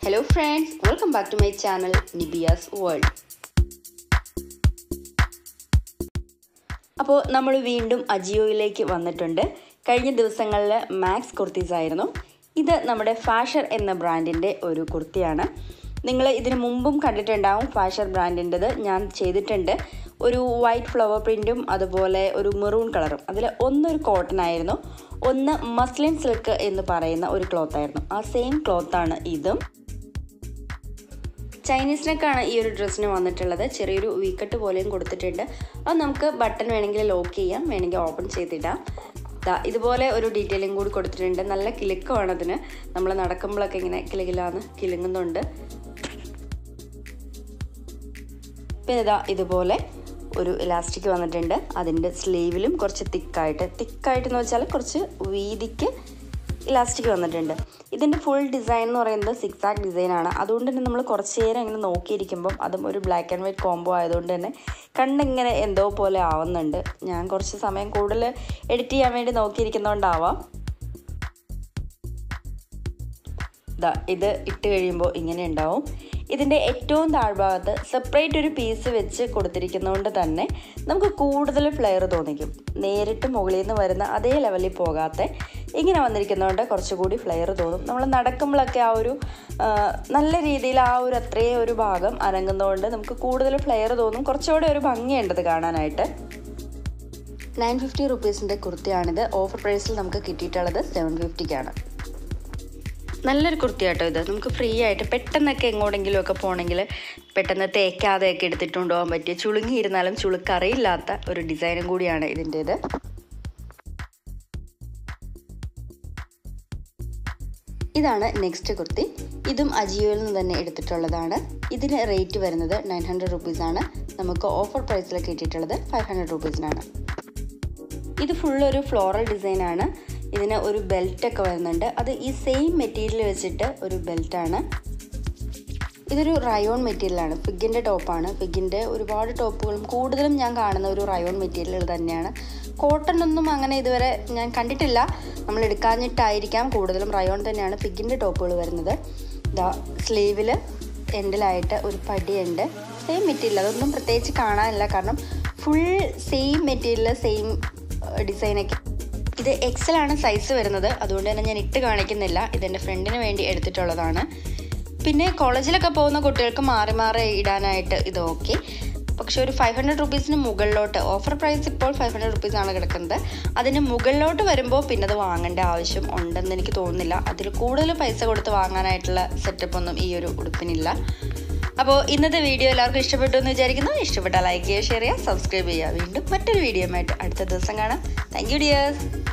hello friends welcome back to my channel Nibiya's world അപ്പോൾ നമ്മൾ വീണ്ടും അജിയോയിലേക്ക് വന്നിട്ടുണ്ട് കഴിഞ്ഞ ദിവസങ്ങളിൽ മാക്സ് കുർത്തീസ് ആയിരുന്നു ഇത് നമ്മുടെ ഫാഷർ എന്ന ബ്രാൻഡിൻ്റെ ഒരു കുർത്തിയാണ് നിങ്ങൾ ഇതിന് മുമ്പും കണ്ടിട്ടുണ്ടാവും ഫാഷർ ബ്രാൻഡിൻ്റെത് ഞാൻ ചെയ്തിട്ടുണ്ട് ഒരു വൈറ്റ് ഫ്ലവർ പ്രിൻറ്റും അതുപോലെ ഒരു മെറൂൺ കളറും അതിൽ ഒന്നൊരു കോട്ടൺ ആയിരുന്നു ഒന്ന് മസ്ലിൻ സിൽക്ക് എന്ന് പറയുന്ന ഒരു ക്ലോത്ത് ആയിരുന്നു ആ സെയിം ക്ലോത്താണ് ഇതും ചൈനീസ് നെക്കാണ് ഈ ഒരു ഡ്രസ്സിന് വന്നിട്ടുള്ളത് ചെറിയൊരു വീക്കട്ട് പോലെയും കൊടുത്തിട്ടുണ്ട് അത് നമുക്ക് ബട്ടൺ വേണമെങ്കിൽ ലോക്ക് ചെയ്യാം വേണമെങ്കിൽ ഓപ്പൺ ചെയ്തിടാം ദാ ഇതുപോലെ ഒരു ഡീറ്റെയിലിംഗ് കൂടി കൊടുത്തിട്ടുണ്ട് നല്ല കിലുക്കമാണ് അതിന് നമ്മൾ നടക്കുമ്പോഴൊക്കെ ഇങ്ങനെ കിലുകിലാന്ന് കിലുങ്ങുന്നുണ്ട് പിന്നെ ഇതാ ഇതുപോലെ ഒരു ഇലാസ്റ്റിക് വന്നിട്ടുണ്ട് അതിൻ്റെ സ്ലീവിലും കുറച്ച് തിക്കായിട്ട് തിക്കായിട്ട് എന്ന് വെച്ചാൽ കുറച്ച് വീതിക്ക് ഇലാസ്റ്റിക് വന്നിട്ടുണ്ട് ഇതിൻ്റെ ഫുൾ ഡിസൈൻ എന്ന് പറയുന്നത് സിക്സ് ആക്ക് ഡിസൈനാണ് അതുകൊണ്ട് തന്നെ നമ്മൾ കുറച്ച് നേരം ഇങ്ങനെ നോക്കിയിരിക്കുമ്പം അതും ഒരു ബ്ലാക്ക് ആൻഡ് വൈറ്റ് കോംബോ ആയതുകൊണ്ട് തന്നെ കണ്ണിങ്ങനെ എന്തോ പോലെ ആവുന്നുണ്ട് ഞാൻ കുറച്ച് സമയം കൂടുതൽ എഡിറ്റ് ചെയ്യാൻ വേണ്ടി നോക്കിയിരിക്കുന്നതുകൊണ്ടാവാം ഇതാ ഇത് ഇട്ട് കഴിയുമ്പോൾ ഇങ്ങനെ ഉണ്ടാവും ഇതിൻ്റെ ഏറ്റവും താഴ്ഭാഗത്ത് സെപ്പറേറ്റ് ഒരു പീസ് വെച്ച് കൊടുത്തിരിക്കുന്നതുകൊണ്ട് തന്നെ നമുക്ക് കൂടുതൽ ഫ്ലെയർ തോന്നിക്കും നേരിട്ട് മുകളിൽ നിന്ന് വരുന്ന അതേ ലെവലിൽ പോകാത്ത ഇങ്ങനെ വന്നിരിക്കുന്നതുകൊണ്ട് കുറച്ചുകൂടി ഫ്ലെയർ തോന്നും നമ്മൾ നടക്കുമ്പോഴൊക്കെ ആ ഒരു നല്ല രീതിയിൽ ആ ഒരു അത്രയും ഒരു ഭാഗം അനങ്ങുന്നതുകൊണ്ട് നമുക്ക് കൂടുതൽ ഫ്ലെയർ തോന്നും കുറച്ചുകൂടെ ഒരു ഭംഗിയുണ്ടത് കാണാനായിട്ട് നയൻ ഫിഫ്റ്റി റുപ്പീസിൻ്റെ കുർത്തിയാണിത് ഓഫർ പ്രൈസിൽ നമുക്ക് കിട്ടിയിട്ടുള്ളത് സെവൻ ഫിഫ്റ്റിക്കാണ് നല്ലൊരു കുർത്തി കേട്ടോ ഇത് നമുക്ക് ഫ്രീ ആയിട്ട് പെട്ടെന്നൊക്കെ എങ്ങോട്ടെങ്കിലും ഒക്കെ പോകണമെങ്കിൽ പെട്ടെന്ന് തേക്കാതെയൊക്കെ എടുത്തിട്ട് കൊണ്ടുപോകാൻ പറ്റിയ ചുളുങ്ങിയിരുന്നാലും ചുളുക്കറിയില്ലാത്ത ഒരു ഡിസൈനും കൂടിയാണ് ഇതിൻ്റേത് ഇതാണ് നെക്സ്റ്റ് കുർത്തി ഇതും അജിയോയിൽ നിന്ന് തന്നെ എടുത്തിട്ടുള്ളതാണ് ഇതിന് റേറ്റ് വരുന്നത് നയൻ ഹൺഡ്രഡ് റുപ്പീസാണ് നമുക്ക് ഓഫർ പ്രൈസിൽ കിട്ടിയിട്ടുള്ളത് ഫൈവ് ഹൺഡ്രഡ് റുപ്പീസിനാണ് ഇത് ഫുൾ ഒരു ഫ്ലോറൽ ഡിസൈനാണ് ഇതിന് ഒരു ബെൽറ്റ് ഒക്കെ വരുന്നുണ്ട് അത് ഈ സെയിം മെറ്റീരിയൽ വെച്ചിട്ട് ഒരു ബെൽറ്റാണ് ഇതൊരു റയോൺ മെറ്റീരിയലാണ് ഫിഗിൻ്റെ ടോപ്പാണ് ഫിഗിൻ്റെ ഒരുപാട് ടോപ്പുകളും കൂടുതലും ഞാൻ കാണുന്ന ഒരു റയോൺ മെറ്റീരിയൽ തന്നെയാണ് കോട്ടൺ ഒന്നും അങ്ങനെ ഇതുവരെ ഞാൻ കണ്ടിട്ടില്ല നമ്മൾ എടുക്കാഞ്ഞിട്ടായിരിക്കാം കൂടുതലും റയോൺ തന്നെയാണ് ഫിഗിൻ്റെ ടോപ്പുകൾ വരുന്നത് ഇതാ സ്ലീവിൽ എൻഡിലായിട്ട് ഒരു പടിയുണ്ട് സെയിം മെറ്റീരിയൽ അതൊന്നും പ്രത്യേകിച്ച് കാണാനില്ല കാരണം ഫുൾ സെയിം മെറ്റീരിയൽ സെയിം ഡിസൈനൊക്കെ ഇത് എക്സൽ ആണ് സൈസ് വരുന്നത് അതുകൊണ്ട് തന്നെ ഞാൻ ഇട്ട് കാണിക്കുന്നില്ല ഇതെൻ്റെ ഫ്രണ്ടിന് വേണ്ടി എടുത്തിട്ടുള്ളതാണ് പിന്നെ കോളേജിലൊക്കെ പോകുന്ന കുട്ടികൾക്ക് മാറി മാറി ഇടാനായിട്ട് ഇത് ഓക്കെ പക്ഷെ ഒരു ഫൈവ് ഹൺഡ്രഡ് റുപ്പീസിന് മുകളിലോട്ട് ഓഫർ പ്രൈസ് ഇപ്പോൾ ഫൈവ് ഹൺഡ്രഡ് റുപ്പീസ് ആണ് കിടക്കുന്നത് അതിന് മുകളിലോട്ട് വരുമ്പോൾ പിന്നെ അത് വാങ്ങേണ്ട ആവശ്യം ഉണ്ടെന്ന് എനിക്ക് തോന്നുന്നില്ല അതിൽ കൂടുതൽ പൈസ കൊടുത്ത് വാങ്ങാനായിട്ടുള്ള സെറ്റപ്പ് ഒന്നും ഈ ഒരു ഉടുപ്പിനില്ല അപ്പോൾ ഇന്നത്തെ വീഡിയോ എല്ലാവർക്കും ഇഷ്ടപ്പെട്ടു എന്ന് വിചാരിക്കുന്നു ഇഷ്ടപ്പെട്ടാൽ ലൈക്ക് ചെയ്യുക ഷെയർ ചെയ്യുക സബ്സ്ക്രൈബ് ചെയ്യുക വീണ്ടും മറ്റൊരു വീഡിയോ ആയിട്ട് അടുത്ത ദിവസം കാണാം താങ്ക് യു ഡിയേഴ്സ്